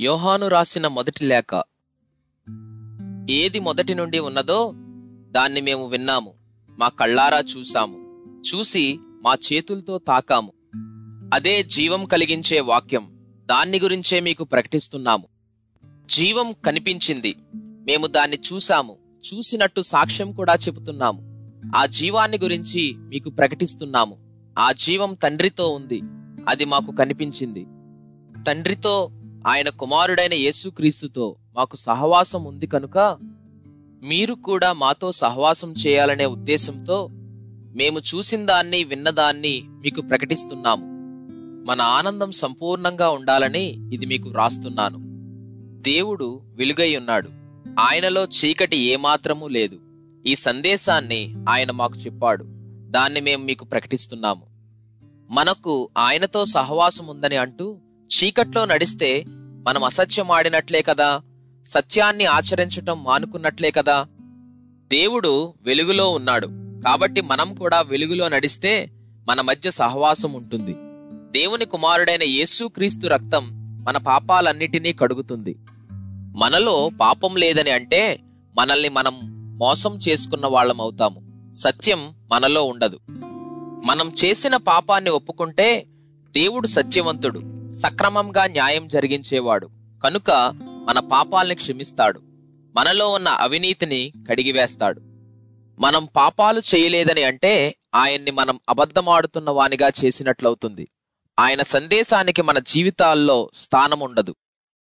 యోహాను రాసిన మొదటి లేఖ ఏది మొదటి నుండి ఉన్నదో దాన్ని మేము విన్నాము మా కళ్ళారా చూశాము చూసి మా చేతులతో తాకాము అదే జీవం కలిగించే వాక్యం దాన్ని గురించే మీకు ప్రకటిస్తున్నాము జీవం కనిపించింది మేము దాన్ని చూశాము చూసినట్టు సాక్ష్యం కూడా చెబుతున్నాము ఆ జీవాన్ని గురించి మీకు ప్రకటిస్తున్నాము ఆ జీవం తండ్రితో ఉంది అది మాకు కనిపించింది తండ్రితో ఆయన కుమారుడైన యేసుక్రీస్తుతో మాకు సహవాసం ఉంది కనుక మీరు కూడా మాతో సహవాసం చేయాలనే ఉద్దేశంతో మేము చూసిన దాన్ని విన్నదాన్ని మీకు ప్రకటిస్తున్నాము మన ఆనందం సంపూర్ణంగా ఉండాలని ఇది మీకు వ్రాస్తున్నాను దేవుడు వెలుగై ఉన్నాడు ఆయనలో చీకటి ఏమాత్రమూ లేదు ఈ సందేశాన్ని ఆయన మాకు చెప్పాడు దాన్ని మేము మీకు ప్రకటిస్తున్నాము మనకు ఆయనతో సహవాసం ఉందని అంటూ చీకట్లో నడిస్తే మనం అసత్యం ఆడినట్లే కదా సత్యాన్ని ఆచరించటం మానుకున్నట్లే కదా దేవుడు వెలుగులో ఉన్నాడు కాబట్టి మనం కూడా వెలుగులో నడిస్తే మన మధ్య సహవాసం ఉంటుంది దేవుని కుమారుడైన యేసుక్రీస్తు రక్తం మన పాపాలన్నిటినీ కడుగుతుంది మనలో పాపం లేదని అంటే మనల్ని మనం మోసం చేసుకున్న వాళ్ళం అవుతాము సత్యం మనలో ఉండదు మనం చేసిన పాపాన్ని ఒప్పుకుంటే దేవుడు సత్యవంతుడు సక్రమంగా న్యాయం జరిగించేవాడు కనుక మన పాపాల్ని క్షమిస్తాడు మనలో ఉన్న అవినీతిని కడిగివేస్తాడు మనం పాపాలు చేయలేదని అంటే ఆయన్ని మనం అబద్ధమాడుతున్న వానిగా చేసినట్లవుతుంది ఆయన సందేశానికి మన జీవితాల్లో స్థానం ఉండదు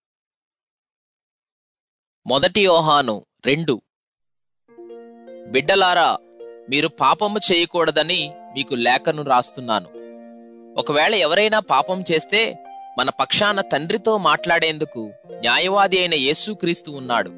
మొదటి యోహాను రెండు బిడ్డలారా మీరు పాపము చేయకూడదని మీకు లేఖను రాస్తున్నాను ఒకవేళ ఎవరైనా పాపం చేస్తే మన పక్షాన తండ్రితో మాట్లాడేందుకు న్యాయవాది అయిన యేసుక్రీస్తు ఉన్నాడు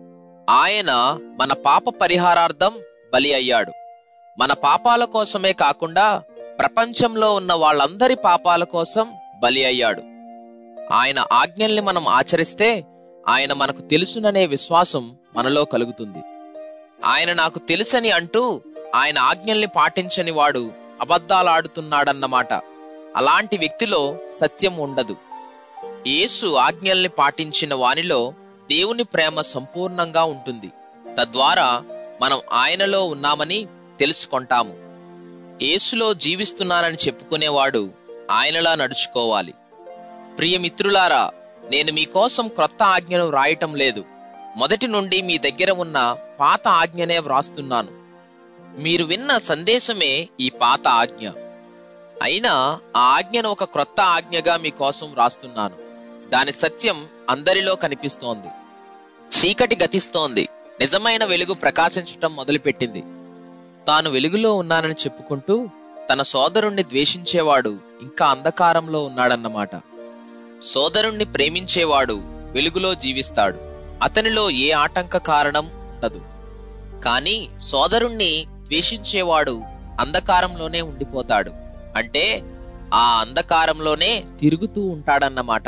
ఆయన మన పాప పరిహారార్థం బలి అయ్యాడు మన పాపాల కోసమే కాకుండా ప్రపంచంలో ఉన్న వాళ్ళందరి పాపాల కోసం బలి అయ్యాడు ఆయన ఆజ్ఞల్ని మనం ఆచరిస్తే ఆయన మనకు తెలుసుననే విశ్వాసం మనలో కలుగుతుంది ఆయన నాకు తెలుసని అంటూ ఆయన ఆజ్ఞల్ని పాటించని వాడు అబద్ధాలాడుతున్నాడన్నమాట అలాంటి వ్యక్తిలో సత్యం ఉండదు యేసు ఆజ్ఞల్ని పాటించిన వానిలో దేవుని ప్రేమ సంపూర్ణంగా ఉంటుంది తద్వారా మనం ఆయనలో ఉన్నామని తెలుసుకొంటాము యేసులో జీవిస్తున్నానని చెప్పుకునేవాడు ఆయనలా నడుచుకోవాలి ప్రియమిత్రులారా నేను మీకోసం క్రొత్త ఆజ్ఞను వ్రాయటం లేదు మొదటి నుండి మీ దగ్గర ఉన్న పాత ఆజ్ఞనే వ్రాస్తున్నాను మీరు విన్న సందేశమే ఈ పాత ఆజ్ఞ అయినా ఆ ఆజ్ఞను ఒక క్రొత్త ఆజ్ఞగా మీకోసం వ్రాస్తున్నాను దాని సత్యం అందరిలో కనిపిస్తోంది చీకటి గతిస్తోంది నిజమైన వెలుగు ప్రకాశించటం మొదలుపెట్టింది తాను వెలుగులో ఉన్నానని చెప్పుకుంటూ తన సోదరుణ్ణి ద్వేషించేవాడు ఇంకా అంధకారంలో ఉన్నాడన్నమాట సోదరుణ్ణి ప్రేమించేవాడు వెలుగులో జీవిస్తాడు అతనిలో ఏ ఆటంక కారణం ఉండదు కాని సోదరుణ్ణి ద్వేషించేవాడు అంధకారంలోనే ఉండిపోతాడు అంటే ఆ అంధకారంలోనే తిరుగుతూ ఉంటాడన్నమాట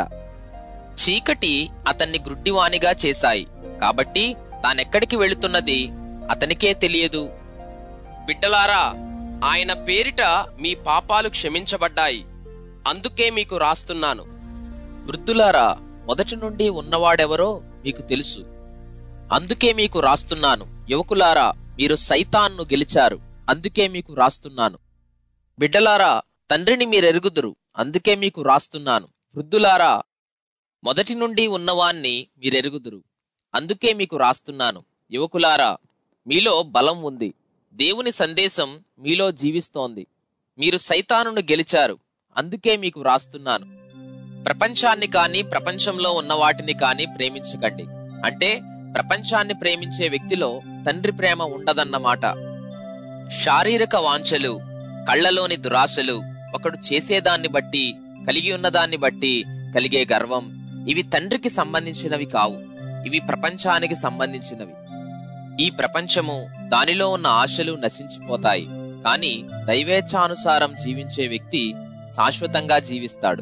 చీకటి అతన్ని గ్రుడ్డివానిగా చేశాయి కాబట్టి తానెక్కడికి వెళుతున్నది అతనికే తెలియదు బిడ్డలారా ఆయన పేరిట మీ పాపాలు క్షమించబడ్డాయి అందుకే మీకు రాస్తున్నాను వృద్ధులారా మొదటి నుండి ఉన్నవాడెవరో మీకు తెలుసు అందుకే మీకు రాస్తున్నాను యువకులారా మీరు సైతాన్ను గెలిచారు అందుకే మీకు రాస్తున్నాను బిడ్డలారా తండ్రిని మీరెరుగుదురు అందుకే మీకు రాస్తున్నాను వృద్ధులారా మొదటి నుండి ఉన్నవాన్ని మీరెరుగుదురు అందుకే మీకు రాస్తున్నాను యువకులారా మీలో బలం ఉంది దేవుని సందేశం మీలో జీవిస్తోంది మీరు సైతానును గెలిచారు అందుకే మీకు రాస్తున్నాను ప్రపంచాన్ని కాని ప్రపంచంలో ఉన్న వాటిని కాని ప్రేమించకండి అంటే ప్రపంచాన్ని ప్రేమించే వ్యక్తిలో తండ్రి ప్రేమ ఉండదన్నమాట శారీరక వాంఛలు కళ్ళలోని దురాశలు ఒకడు చేసేదాన్ని బట్టి కలిగి ఉన్నదాన్ని బట్టి కలిగే గర్వం ఇవి తండ్రికి సంబంధించినవి కావు ఇవి ప్రపంచానికి సంబంధించినవి ఈ ప్రపంచము దానిలో ఉన్న ఆశలు నశించిపోతాయి కాని దైవేచ్ఛానుసారం జీవించే వ్యక్తి శాశ్వతంగా జీవిస్తాడు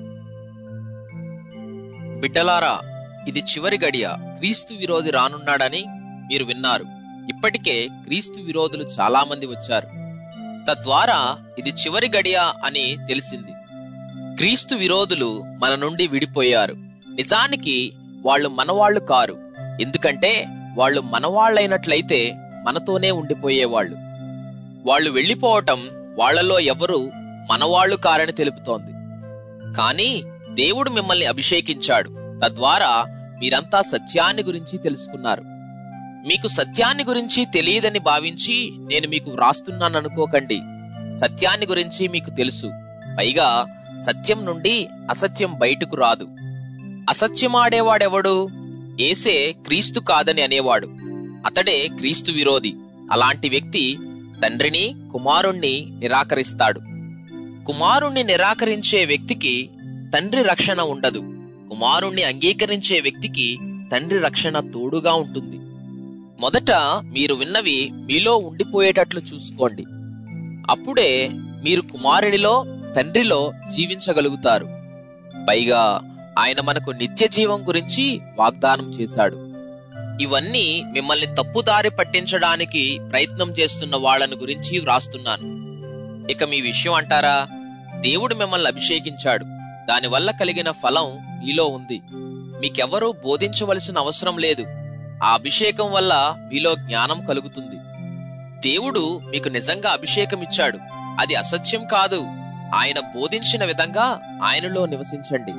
బిడ్డలారా ఇది చివరి గడియ క్రీస్తు విరోధి రానున్నాడని మీరు విన్నారు ఇప్పటికే క్రీస్తు విరోధులు చాలా మంది వచ్చారు తద్వారా ఇది చివరి గడియ అని తెలిసింది క్రీస్తు విరోధులు మన నుండి విడిపోయారు నిజానికి వాళ్ళు మనవాళ్లు కారు ఎందుకంటే వాళ్ళు మనవాళ్లైనట్లయితే మనతోనే ఉండిపోయేవాళ్ళు వాళ్ళు వెళ్ళిపోవటం వాళ్ళలో ఎవరు మనవాళ్లు కారని తెలుపుతోంది కానీ దేవుడు మిమ్మల్ని అభిషేకించాడు తద్వారా మీరంతా సత్యాన్ని గురించి తెలుసుకున్నారు మీకు సత్యాన్ని గురించి తెలియదని భావించి నేను మీకు వ్రాస్తున్నాననుకోకండి సత్యాన్ని గురించి మీకు తెలుసు పైగా సత్యం నుండి అసత్యం బయటకు రాదు అసత్యమాడేవాడెవడు ఏసే క్రీస్తు కాదని అనేవాడు అతడే క్రీస్తు విరోధి అలాంటి వ్యక్తి తండ్రిని కుమారుణ్ణి నిరాకరిస్తాడు కుమారుణ్ణి నిరాకరించే వ్యక్తికి తండ్రి రక్షణ ఉండదు కుమారుణ్ణి అంగీకరించే వ్యక్తికి తండ్రి రక్షణ తోడుగా ఉంటుంది మొదట మీరు విన్నవి మీలో ఉండిపోయేటట్లు చూసుకోండి అప్పుడే మీరు కుమారునిలో తండ్రిలో జీవించగలుగుతారు పైగా ఆయన మనకు నిత్య జీవం గురించి వాగ్దానం చేశాడు ఇవన్నీ మిమ్మల్ని తప్పుదారి పట్టించడానికి ప్రయత్నం చేస్తున్న వాళ్ళను గురించి వ్రాస్తున్నాను ఇక మీ విషయం అంటారా దేవుడు మిమ్మల్ని అభిషేకించాడు దానివల్ల కలిగిన ఫలం మీలో ఉంది మీకెవరూ బోధించవలసిన అవసరం లేదు ఆ అభిషేకం వల్ల మీలో జ్ఞానం కలుగుతుంది దేవుడు మీకు నిజంగా అభిషేకం ఇచ్చాడు అది అసత్యం కాదు ఆయన బోధించిన విధంగా ఆయనలో నివసించండి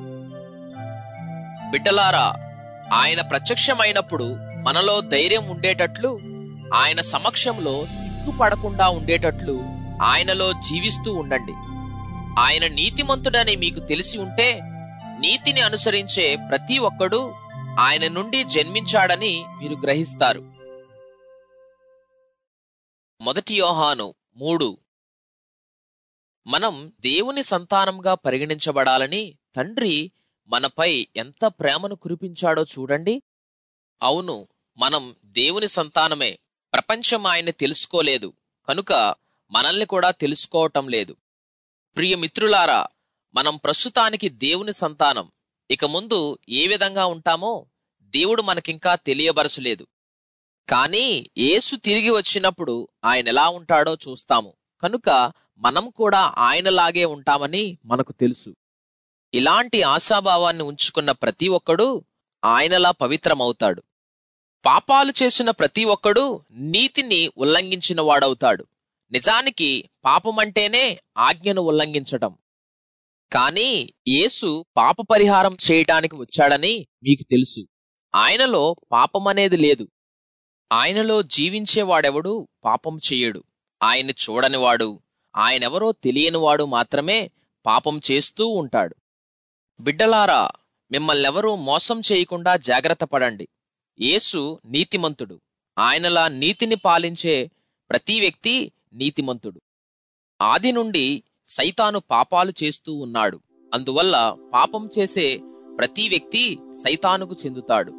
బిడ్డలారా ఆయన ప్రత్యక్షమైనప్పుడు మనలో ధైర్యం ఉండేటట్లు ఆయన సమక్షంలో సిగ్గుపడకుండా ఉండేటట్లు ఆయనలో జీవిస్తూ ఉండండి ఆయన నీతిమంతుడని మీకు తెలిసి ఉంటే నీతిని అనుసరించే ప్రతి ఒక్కడూ ఆయన నుండి జన్మించాడని మీరు గ్రహిస్తారు మొదటి యోహాను మూడు మనం దేవుని సంతానంగా పరిగణించబడాలని తండ్రి మనపై ఎంత ప్రేమను కురిపించాడో చూడండి అవును మనం దేవుని సంతానమే ప్రపంచం ఆయన్ని తెలుసుకోలేదు కనుక మనల్ని కూడా తెలుసుకోవటం లేదు ప్రియ మిత్రులారా మనం ప్రస్తుతానికి దేవుని సంతానం ఇక ముందు ఏ విధంగా ఉంటామో దేవుడు మనకింకా తెలియబరచలేదు కానీ యేసు తిరిగి వచ్చినప్పుడు ఆయన ఎలా ఉంటాడో చూస్తాము కనుక మనం కూడా ఆయనలాగే ఉంటామని మనకు తెలుసు ఇలాంటి ఆశాభావాన్ని ఉంచుకున్న ప్రతి ఒక్కడూ ఆయనలా పవిత్రమవుతాడు పాపాలు చేసిన ప్రతి ఒక్కడూ నీతిని ఉల్లంఘించిన వాడవుతాడు నిజానికి పాపమంటేనే ఆజ్ఞను ఉల్లంఘించటం కానీ యేసు పాప పరిహారం చేయటానికి వచ్చాడని మీకు తెలుసు ఆయనలో పాపమనేది లేదు ఆయనలో జీవించేవాడెవడు పాపం చెయ్యడు ఆయన్ని చూడనివాడు ఆయనెవరో తెలియనివాడు మాత్రమే పాపం చేస్తూ ఉంటాడు బిడ్డలారా మిమ్మల్నెవరూ మోసం చేయకుండా జాగ్రత్త పడండి యేసు నీతిమంతుడు ఆయనలా నీతిని పాలించే ప్రతి వ్యక్తి నీతిమంతుడు ఆది నుండి సైతాను పాపాలు చేస్తూ ఉన్నాడు అందువల్ల పాపం చేసే ప్రతి వ్యక్తి సైతానుకు చెందుతాడు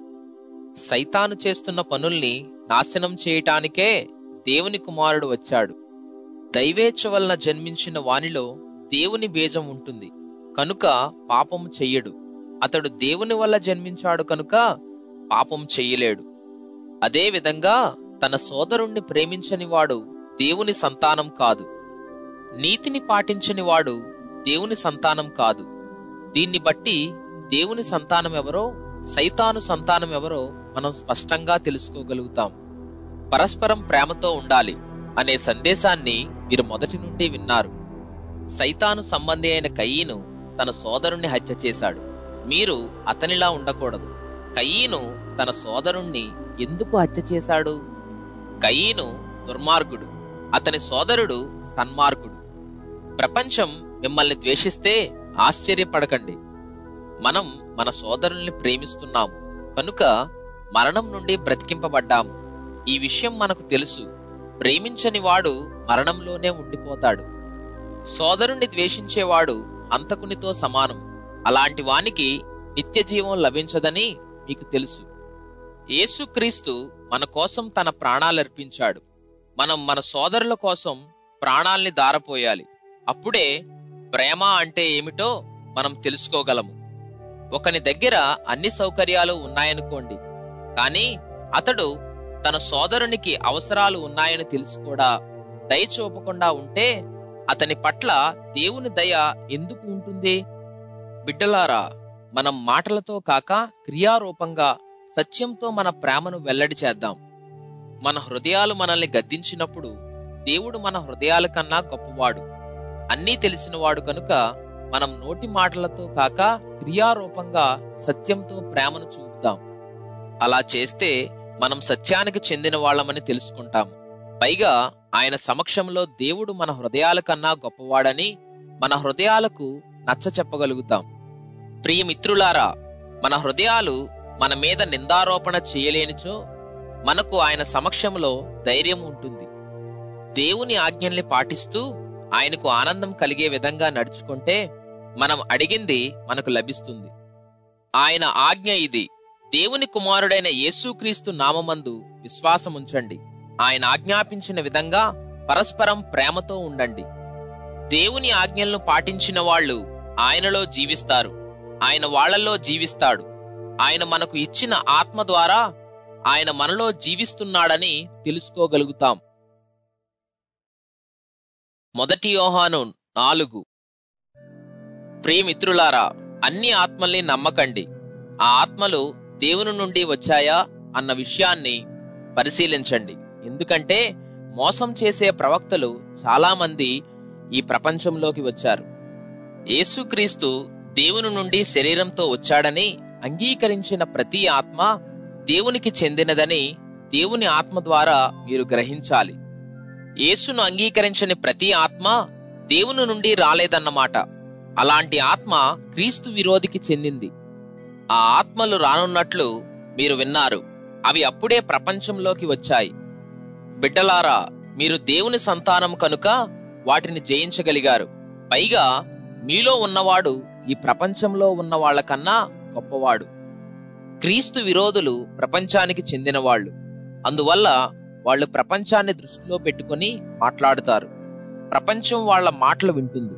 సైతాను చేస్తున్న పనుల్ని నాశనం చేయటానికే దేవుని కుమారుడు వచ్చాడు దైవేచ్ఛ వలన జన్మించిన వానిలో దేవుని బీజం ఉంటుంది కనుక పాపం చెయ్యడు అతడు దేవుని వల్ల జన్మించాడు కనుక పాపం చెయ్యలేడు అదే విధంగా తన సోదరుణ్ణి ప్రేమించని వాడు దేవుని సంతానం కాదు నీతిని పాటించని వాడు దేవుని సంతానం కాదు దీన్ని బట్టి దేవుని సంతానం ఎవరో సైతాను సంతానం ఎవరో మనం స్పష్టంగా తెలుసుకోగలుగుతాం పరస్పరం ప్రేమతో ఉండాలి అనే సందేశాన్ని మీరు మొదటి నుండి విన్నారు సైతాను సంబంధి అయిన కయ్యను తన సోదరుణ్ణి హత్య చేశాడు మీరు అతనిలా ఉండకూడదు కయ్యను తన సోదరుణ్ణి ఎందుకు హత్య చేశాడు కయ్యను దుర్మార్గుడు అతని సోదరుడు సన్మార్గుడు ప్రపంచం మిమ్మల్ని ద్వేషిస్తే ఆశ్చర్యపడకండి మనం మన సోదరుల్ని ప్రేమిస్తున్నాము కనుక మరణం నుండి బ్రతికింపబడ్డాము ఈ విషయం మనకు తెలుసు ప్రేమించని వాడు మరణంలోనే ఉండిపోతాడు సోదరుణ్ణి ద్వేషించేవాడు హంతకునితో సమానం అలాంటి వానికి నిత్య జీవం లభించదని మీకు తెలుసు యేసుక్రీస్తు మన కోసం తన ప్రాణాలర్పించాడు మనం మన సోదరుల కోసం ప్రాణాల్ని దారపోయాలి అప్పుడే ప్రేమ అంటే ఏమిటో మనం తెలుసుకోగలము ఒకని దగ్గర అన్ని సౌకర్యాలు ఉన్నాయనుకోండి కానీ అతడు తన సోదరునికి అవసరాలు ఉన్నాయని తెలిసి కూడా దయ చూపకుండా ఉంటే అతని పట్ల దేవుని దయ ఎందుకు ఉంటుంది బిడ్డలారా మనం మాటలతో కాక క్రియారూపంగా సత్యంతో మన ప్రేమను వెల్లడి చేద్దాం మన హృదయాలు మనల్ని గద్దించినప్పుడు దేవుడు మన హృదయాల కన్నా గొప్పవాడు అన్నీ తెలిసినవాడు కనుక మనం నోటి మాటలతో కాక క్రియారూపంగా సత్యంతో ప్రేమను చూపుతాం అలా చేస్తే మనం సత్యానికి చెందిన వాళ్ళమని తెలుసుకుంటాము పైగా ఆయన సమక్షంలో దేవుడు మన హృదయాల కన్నా గొప్పవాడని మన హృదయాలకు నచ్చ చెప్పగలుగుతాం ప్రియమిత్రులారా మన హృదయాలు మన మీద నిందారోపణ చేయలేనిచో మనకు ఆయన సమక్షంలో ధైర్యం ఉంటుంది దేవుని ఆజ్ఞల్ని పాటిస్తూ ఆయనకు ఆనందం కలిగే విధంగా నడుచుకుంటే మనం అడిగింది మనకు లభిస్తుంది ఆయన ఆజ్ఞ ఇది దేవుని కుమారుడైన యేసుక్రీస్తు నామమందు విశ్వాసముంచండి ఆయన ఆజ్ఞాపించిన విధంగా పరస్పరం ప్రేమతో ఉండండి దేవుని ఆజ్ఞలను పాటించిన వాళ్ళు ఆయనలో జీవిస్తారు ఆయన వాళ్ళల్లో జీవిస్తాడు ఆయన మనకు ఇచ్చిన ఆత్మ ద్వారా ఆయన మనలో జీవిస్తున్నాడని తెలుసుకోగలుగుతాం మొదటి యోహాను నాలుగు ప్రియమిత్రులారా అన్ని ఆత్మల్ని నమ్మకండి ఆ ఆత్మలు దేవుని నుండి వచ్చాయా అన్న విషయాన్ని పరిశీలించండి ఎందుకంటే మోసం చేసే ప్రవక్తలు చాలా మంది ఈ ప్రపంచంలోకి వచ్చారు యేసుక్రీస్తు దేవుని నుండి శరీరంతో వచ్చాడని అంగీకరించిన ప్రతి ఆత్మ దేవునికి చెందినదని దేవుని ఆత్మ ద్వారా మీరు గ్రహించాలి యేసును అంగీకరించని ప్రతి ఆత్మ దేవుని నుండి రాలేదన్నమాట అలాంటి ఆత్మ క్రీస్తు విరోధికి చెందింది ఆ ఆత్మలు రానున్నట్లు మీరు విన్నారు అవి అప్పుడే ప్రపంచంలోకి వచ్చాయి బిడ్డలారా మీరు దేవుని సంతానం కనుక వాటిని జయించగలిగారు పైగా మీలో ఉన్నవాడు ఈ ప్రపంచంలో ఉన్న వాళ్ళకన్నా గొప్పవాడు క్రీస్తు విరోధులు ప్రపంచానికి చెందినవాళ్ళు అందువల్ల వాళ్ళు ప్రపంచాన్ని దృష్టిలో పెట్టుకుని మాట్లాడుతారు ప్రపంచం వాళ్ళ మాటలు వింటుంది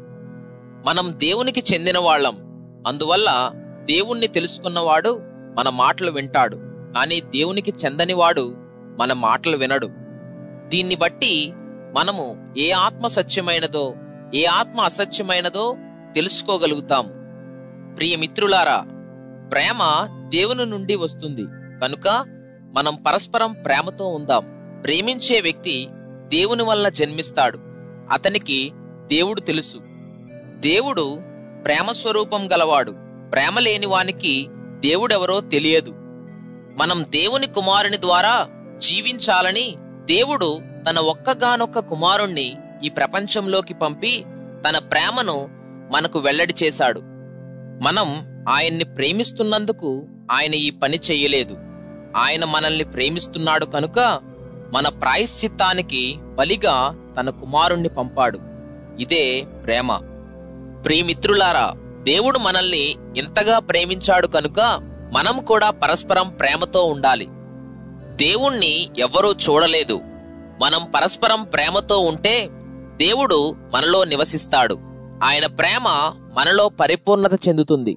మనం దేవునికి చెందిన వాళ్ళం అందువల్ల దేవుణ్ణి తెలుసుకున్నవాడు మన మాటలు వింటాడు కానీ దేవునికి చెందనివాడు మన మాటలు వినడు దీన్ని బట్టి మనము ఏ ఆత్మ సత్యమైనదో ఏ ఆత్మ అసత్యమైనదో తెలుసుకోగలుగుతాము ప్రియమిత్రులారా ప్రేమ దేవుని నుండి వస్తుంది కనుక మనం పరస్పరం ప్రేమతో ఉందాం ప్రేమించే వ్యక్తి దేవుని వలన జన్మిస్తాడు అతనికి దేవుడు తెలుసు దేవుడు ప్రేమ స్వరూపం గలవాడు ప్రేమ లేని వానికి దేవుడెవరో తెలియదు మనం దేవుని కుమారుని ద్వారా జీవించాలని దేవుడు తన ఒక్కగానొక్క కుమారుణ్ణి ఈ ప్రపంచంలోకి పంపి తన ప్రేమను మనకు వెల్లడి చేశాడు మనం ఆయన్ని ప్రేమిస్తున్నందుకు ఆయన ఈ పని చెయ్యలేదు ఆయన మనల్ని ప్రేమిస్తున్నాడు కనుక మన ప్రాయశ్చిత్తానికి బలిగా తన కుమారుణ్ణి పంపాడు ఇదే ప్రేమ ప్రియమిత్రులారా దేవుడు మనల్ని ఇంతగా ప్రేమించాడు కనుక మనం కూడా పరస్పరం ప్రేమతో ఉండాలి దేవుణ్ణి ఎవ్వరూ చూడలేదు మనం పరస్పరం ప్రేమతో ఉంటే దేవుడు మనలో నివసిస్తాడు ఆయన ప్రేమ మనలో పరిపూర్ణత చెందుతుంది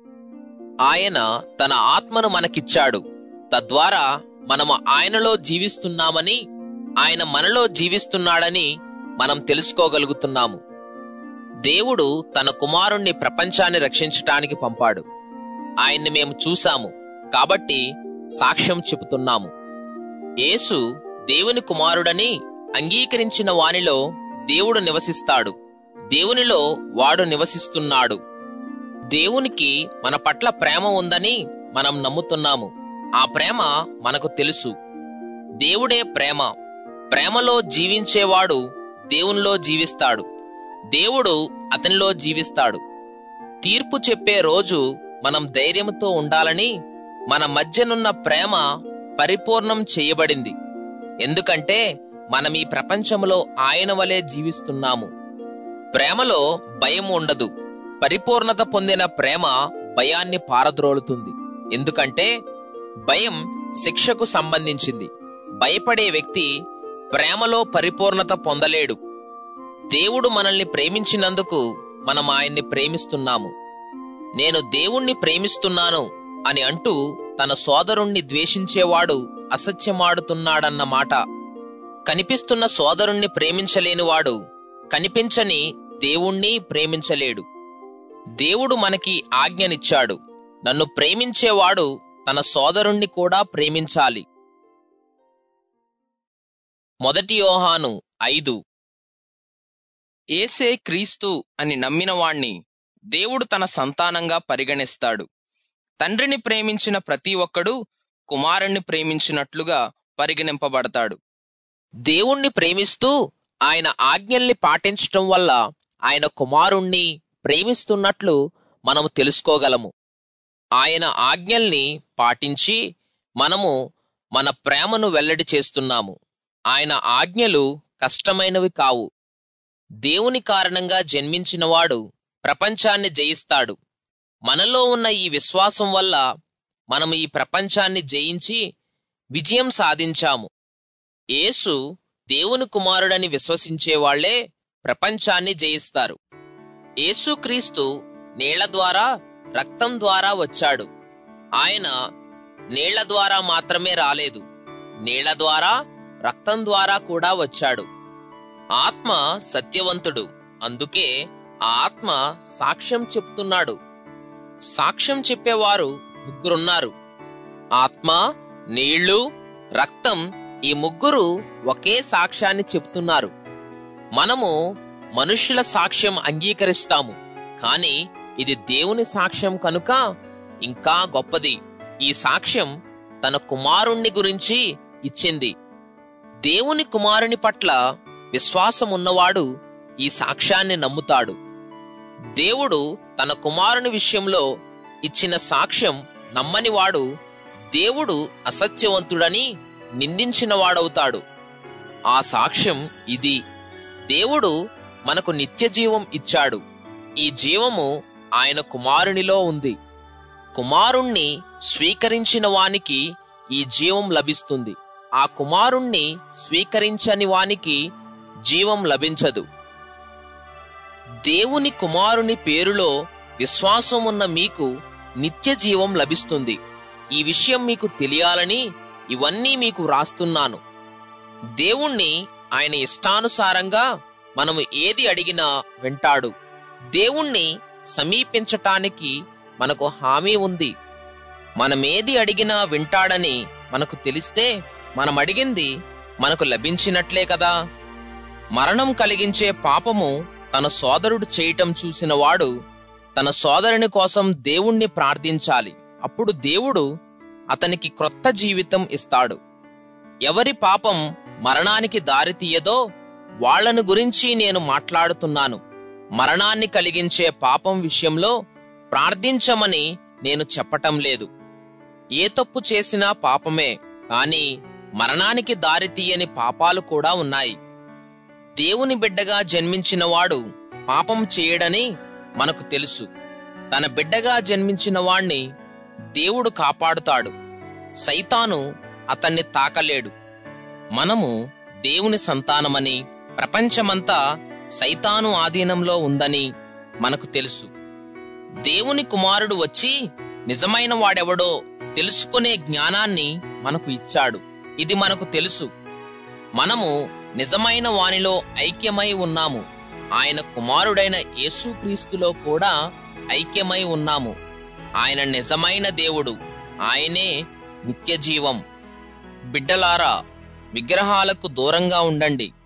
ఆయన తన ఆత్మను మనకిచ్చాడు తద్వారా మనము ఆయనలో జీవిస్తున్నామని ఆయన మనలో జీవిస్తున్నాడని మనం తెలుసుకోగలుగుతున్నాము దేవుడు తన కుమారుణ్ణి ప్రపంచాన్ని రక్షించటానికి పంపాడు ఆయన్ని మేము చూశాము కాబట్టి సాక్ష్యం చెబుతున్నాము యేసు దేవుని కుమారుడని అంగీకరించిన వానిలో దేవుడు నివసిస్తాడు దేవునిలో వాడు నివసిస్తున్నాడు దేవునికి మన పట్ల ప్రేమ ఉందని మనం నమ్ముతున్నాము ఆ ప్రేమ మనకు తెలుసు దేవుడే ప్రేమ ప్రేమలో జీవించేవాడు దేవునిలో జీవిస్తాడు దేవుడు అతనిలో జీవిస్తాడు తీర్పు చెప్పే రోజు మనం ధైర్యంతో ఉండాలని మన మధ్యనున్న ప్రేమ పరిపూర్ణం చేయబడింది ఎందుకంటే మనం ఈ ప్రపంచంలో ఆయన వలె జీవిస్తున్నాము ప్రేమలో భయం ఉండదు పరిపూర్ణత పొందిన ప్రేమ భయాన్ని పారద్రోలుతుంది ఎందుకంటే భయం శిక్షకు సంబంధించింది భయపడే వ్యక్తి ప్రేమలో పరిపూర్ణత పొందలేడు దేవుడు మనల్ని ప్రేమించినందుకు మనం ఆయన్ని ప్రేమిస్తున్నాము నేను దేవుణ్ణి ప్రేమిస్తున్నాను అని అంటూ తన సోదరుణ్ణి ద్వేషించేవాడు అసత్యమాడుతున్నాడన్న మాట కనిపిస్తున్న సోదరుణ్ణి ప్రేమించలేనివాడు కనిపించని దేవుణ్ణి ప్రేమించలేడు దేవుడు మనకి ఆజ్ఞనిచ్చాడు నన్ను ప్రేమించేవాడు తన సోదరుణ్ణి కూడా ప్రేమించాలి మొదటి యోహాను ఐదు ఏసే క్రీస్తు అని నమ్మినవాణ్ణి దేవుడు తన సంతానంగా పరిగణిస్తాడు తండ్రిని ప్రేమించిన ప్రతి ఒక్కడు కుమారుణ్ణి ప్రేమించినట్లుగా పరిగణింపబడతాడు దేవుణ్ణి ప్రేమిస్తూ ఆయన ఆజ్ఞల్ని పాటించటం వల్ల ఆయన కుమారుణ్ణి ప్రేమిస్తున్నట్లు మనము తెలుసుకోగలము ఆయన ఆజ్ఞల్ని పాటించి మనము మన ప్రేమను వెల్లడి చేస్తున్నాము ఆయన ఆజ్ఞలు కష్టమైనవి కావు దేవుని కారణంగా జన్మించినవాడు ప్రపంచాన్ని జయిస్తాడు మనలో ఉన్న ఈ విశ్వాసం వల్ల మనము ఈ ప్రపంచాన్ని జయించి విజయం సాధించాము యేసు దేవుని కుమారుడని విశ్వసించేవాళ్లే ప్రపంచాన్ని జయిస్తారు యేసుక్రీస్తు నీళ్ల ద్వారా రక్తం ద్వారా వచ్చాడు ఆయన నీళ్ల ద్వారా మాత్రమే రాలేదు నీళ్ల ద్వారా రక్తం ద్వారా కూడా వచ్చాడు ఆత్మ సత్యవంతుడు అందుకే ఆ ఆత్మ సాక్ష్యం చెప్తున్నాడు సాక్ష్యం చెప్పేవారు ముగ్గురున్నారు ఆత్మ నీళ్లు రక్తం ఈ ముగ్గురు ఒకే సాక్ష్యాన్ని చెప్తున్నారు మనము మనుష్యుల సాక్ష్యం అంగీకరిస్తాము కాని ఇది దేవుని సాక్ష్యం కనుక ఇంకా గొప్పది ఈ సాక్ష్యం తన కుమారుణ్ణి గురించి ఇచ్చింది దేవుని కుమారుని పట్ల విశ్వాసం ఉన్నవాడు ఈ సాక్ష్యాన్ని నమ్ముతాడు దేవుడు తన కుమారుని విషయంలో ఇచ్చిన సాక్ష్యం నమ్మనివాడు దేవుడు అసత్యవంతుడని నిందించినవాడవుతాడు ఆ సాక్ష్యం ఇది దేవుడు మనకు నిత్య జీవం ఇచ్చాడు ఈ జీవము ఆయన కుమారునిలో ఉంది కుమారుణ్ణి స్వీకరించిన వానికి ఈ జీవం లభిస్తుంది ఆ కుమారుణ్ణి స్వీకరించని వానికి జీవం లభించదు దేవుని కుమారుని పేరులో విశ్వాసం ఉన్న మీకు నిత్య జీవం లభిస్తుంది ఈ విషయం మీకు తెలియాలని ఇవన్నీ మీకు వ్రాస్తున్నాను దేవుణ్ణి ఆయన ఇష్టానుసారంగా మనము ఏది అడిగినా వింటాడు దేవుణ్ణి సమీపించటానికి మనకు హామీ ఉంది మనమేది అడిగినా వింటాడని మనకు తెలిస్తే మనం అడిగింది మనకు లభించినట్లే కదా మరణం కలిగించే పాపము తన సోదరుడు చేయటం చూసిన వాడు తన సోదరుని కోసం దేవుణ్ణి ప్రార్థించాలి అప్పుడు దేవుడు అతనికి క్రొత్త జీవితం ఇస్తాడు ఎవరి పాపం మరణానికి దారితీయదో వాళ్లను గురించి నేను మాట్లాడుతున్నాను మరణాన్ని కలిగించే పాపం విషయంలో ప్రార్థించమని నేను చెప్పటం లేదు ఏ తప్పు చేసినా పాపమే కాని మరణానికి దారితీయని పాపాలు కూడా ఉన్నాయి దేవుని బిడ్డగా జన్మించినవాడు పాపం చేయడని మనకు తెలుసు తన బిడ్డగా జన్మించిన వాణ్ణి దేవుడు కాపాడుతాడు సైతాను అతన్ని తాకలేడు మనము దేవుని సంతానమని ప్రపంచమంతా సైతాను ఆధీనంలో ఉందని మనకు తెలుసు దేవుని కుమారుడు వచ్చి నిజమైన వాడెవడో తెలుసుకునే జ్ఞానాన్ని మనకు ఇచ్చాడు ఇది మనకు తెలుసు మనము నిజమైన వానిలో ఐక్యమై ఉన్నాము ఆయన కుమారుడైన యేసుక్రీస్తులో కూడా ఐక్యమై ఉన్నాము ఆయన నిజమైన దేవుడు ఆయనే నిత్య జీవం బిడ్డలారా విగ్రహాలకు దూరంగా ఉండండి